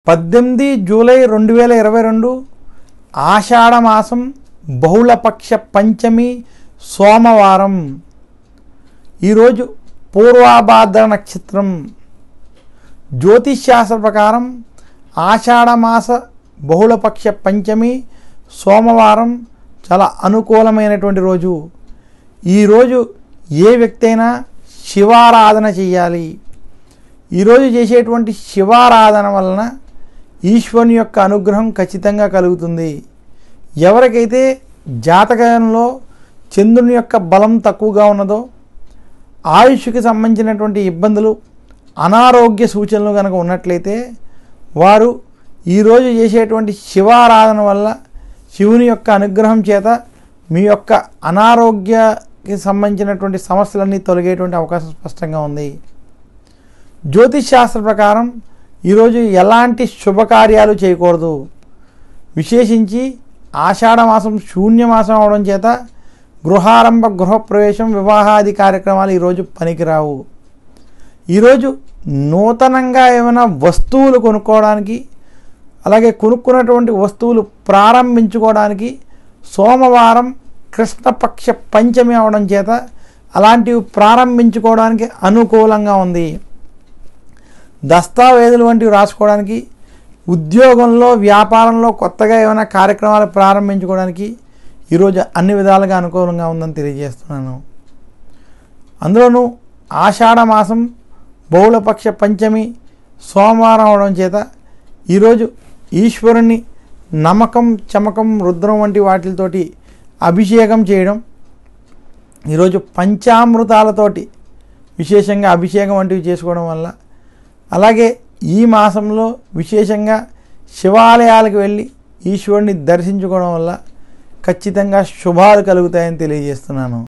పద్దెనిమిది జూలై రెండు వేల ఇరవై రెండు ఆషాఢ మాసం బహుళపక్ష పంచమి సోమవారం ఈరోజు పూర్వాభాద్ర నక్షత్రం జ్యోతిష్శాస్త్ర ప్రకారం ఆషాఢమాస బహుళపక్ష పంచమి సోమవారం చాలా అనుకూలమైనటువంటి రోజు ఈరోజు ఏ వ్యక్తి అయినా శివారాధన చేయాలి ఈరోజు చేసేటువంటి శివారాధన వలన ఈశ్వరుని యొక్క అనుగ్రహం ఖచ్చితంగా కలుగుతుంది ఎవరికైతే జాతకంలో చంద్రుని యొక్క బలం తక్కువగా ఉన్నదో ఆయుష్కి సంబంధించినటువంటి ఇబ్బందులు అనారోగ్య సూచనలు కనుక ఉన్నట్లయితే వారు ఈరోజు చేసేటువంటి శివారాధన వల్ల శివుని యొక్క అనుగ్రహం చేత మీ యొక్క అనారోగ్యకి సంబంధించినటువంటి సమస్యలన్నీ తొలగేటువంటి అవకాశం స్పష్టంగా ఉంది జ్యోతిష్ శాస్త్ర ప్రకారం ఈరోజు ఎలాంటి శుభకార్యాలు చేయకూడదు విశేషించి ఆషాఢ మాసం శూన్యమాసం అవడం చేత గృహారంభ గృహప్రవేశం వివాహాది కార్యక్రమాలు ఈరోజు పనికిరావు ఈరోజు నూతనంగా ఏమైనా వస్తువులు కొనుక్కోవడానికి అలాగే కొనుక్కున్నటువంటి వస్తువులు ప్రారంభించుకోవడానికి సోమవారం కృష్ణపక్ష పంచమి అవడం చేత అలాంటివి ప్రారంభించుకోవడానికి అనుకూలంగా ఉంది దస్తావేజులు వంటివి రాసుకోవడానికి ఉద్యోగంలో వ్యాపారంలో కొత్తగా ఏమైనా కార్యక్రమాలు ప్రారంభించుకోవడానికి ఈరోజు అన్ని విధాలుగా అనుకూలంగా ఉందని తెలియజేస్తున్నాను అందులోనూ ఆషాఢ మాసం బహుళపక్ష పంచమి సోమవారం అవడం చేత ఈరోజు ఈశ్వరుని నమ్మకం చమకం రుద్రం వంటి వాటితోటి అభిషేకం చేయడం ఈరోజు పంచామృతాలతోటి విశేషంగా అభిషేకం వంటివి చేసుకోవడం వల్ల అలాగే ఈ మాసంలో విశేషంగా శివాలయాలకు వెళ్ళి ఈశ్వరుని దర్శించుకోవడం వల్ల ఖచ్చితంగా శుభాలు కలుగుతాయని తెలియజేస్తున్నాను